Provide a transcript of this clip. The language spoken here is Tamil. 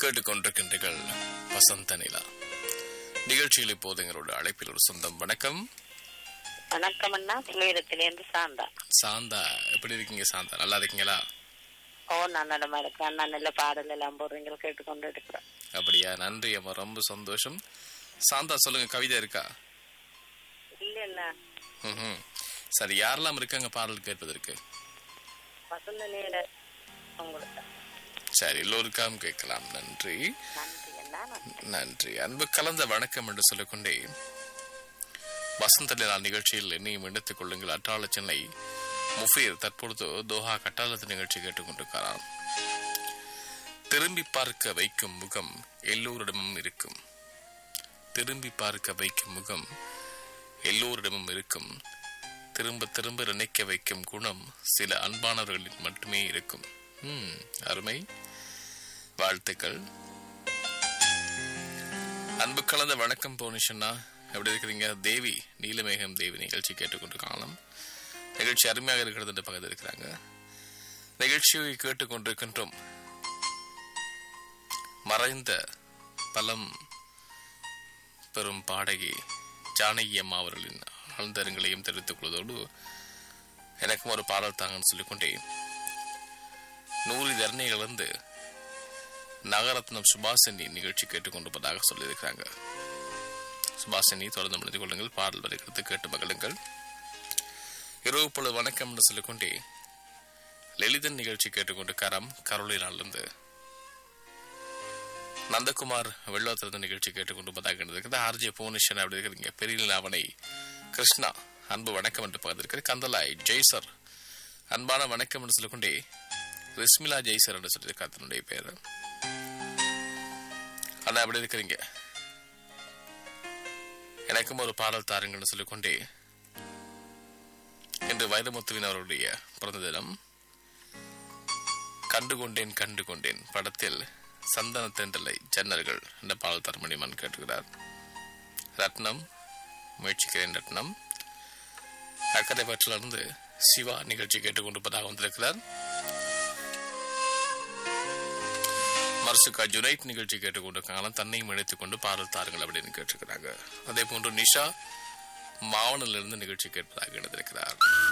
கேட்டுக்கொண்டிருக்கின்றீர்கள் வசந்த நிலா நிகழ்ச்சியில் இப்போது எங்களோட அழைப்பில் ஒரு சொந்தம் வணக்கம் வணக்கம் அண்ணா சிலுவிரத்திலேருந்து சாந்தா சாந்தா எப்படி இருக்கீங்க சாந்தா நல்லா இருக்கீங்களா ஓ நான் நல்லமா இருக்கேன் அண்ணா நல்ல பாடல் எல்லாம் போடுறீங்க கேட்டுக்கொண்டு இருக்கிறேன் அப்படியா நன்றி அம்மா ரொம்ப சந்தோஷம் சாந்தா சொல்லுங்க கவிதை இருக்கா இல்ல இல்ல ம்ஹும். சரி யாரெல்லாம் இருக்காங்க பாடல் கேட்பதற்கு வசந்த நேர உங்களுக்கு சரி எல்லோருக்காம் கேட்கலாம் நன்றி நன்றி அண்ணா நன்றி நன்றி அன்பு கலந்த வணக்கம் என்று சொல்லிக்கொண்டே வசந்த நிலா நிகழ்ச்சியில் என்னையும் எடுத்துக் கொள்ளுங்கள் அட்டாள சென்னை முஃபீர் தற்பொழுது தோஹா கட்டாளத்து நிகழ்ச்சி கேட்டுக்கொண்டிருக்கிறார் திரும்பி பார்க்க வைக்கும் முகம் எல்லோரிடமும் இருக்கும் திரும்பி பார்க்க வைக்கும் முகம் எல்லோரிடமும் இருக்கும் திரும்ப திரும்ப நினைக்க வைக்கும் குணம் சில அன்பானவர்களில் மட்டுமே இருக்கும் ம், அருமை வாழ்த்துக்கள் அன்பு கலந்த வணக்கம் போனிஷன்னா எப்படி இருக்கிறீங்க தேவி நீலமேகம் தேவி நிகழ்ச்சி கேட்டுக்கொண்டிருக்கலாம் நிகழ்ச்சி அருமையாக இருக்கிறது என்று பக்கத்தில் இருக்கிறாங்க நிகழ்ச்சியை கேட்டுக்கொண்டிருக்கின்றோம் மறைந்த பலம் பெரும் பாடகி ஜானகி அம்மா அவர்களின் ஆழ்ந்தரங்களையும் தெரிவித்துக் கொள்வதோடு எனக்கும் ஒரு பாடல் தாங்கன்னு சொல்லிக்கொண்டே நூறு தரணிகளிலிருந்து நகரத்னம் சுபாசினி நிகழ்ச்சி கேட்டுக்கொண்டிருப்பதாக சொல்லியிருக்கிறாங்க சுபாசினி தொடர்ந்து முடிந்து கொள்ளுங்கள் பாடல் வருகிறது கேட்டு மகளுங்கள் இரவு பொழுது வணக்கம் என்று சொல்லிக்கொண்டே லலிதன் நிகழ்ச்சி கேட்டுக்கொண்டு கரம் கரோலினாலிருந்து நந்தகுமார் வெள்ளத்திலிருந்து நிகழ்ச்சி கேட்டுக்கொண்டிருப்பதாக இருக்குது ஆர்ஜே புவனேஸ்வரன் அப்படி இருக்கிறீங்க பெரிய நிலாவணை கிருஷ்ணா அன்பு வணக்கம் என்று பகிர்ந்திருக்கிறது கந்தலாய் ஜெய்சர் அன்பான வணக்கம் என்று சொல்லிக்கொண்டே ரிஸ்மிலா ஜெய்சர் என்று சொல்லியிருக்கார் தன்னுடைய பேர் அண்ணா எப்படி இருக்கிறீங்க எனக்கும் ஒரு பாடல் தாருங்கள்னு சொல்லிக்கொண்டே இன்று வைரமுத்துவின் அவருடைய பிறந்த தினம் கண்டு கொண்டேன் கண்டு கொண்டேன் படத்தில் சந்தன தென்றலை ஜன்னல்கள் என்ற பாடல் தரமணிமன் கேட்டுக்கிறார் ரத்னம் முயற்சிக்கிறேன் ரத்னம் அக்கறை பற்றிலிருந்து சிவா நிகழ்ச்சி கேட்டுக்கொண்டிருப்பதாக வந்திருக்கிறார் மர்சுகா ஜுனைட் நிகழ்ச்சி கேட்டுக்கொண்டிருக்காங்க தன்னையும் இணைத்துக் கொண்டு பாடல் தாருங்கள் அப்படின்னு கேட்டிருக்கிறாங்க அதே போன்று நிஷா மாவனிலிருந்து நிகழ்ச்சி கேட்பதாக இணைந்திருக்கிறார்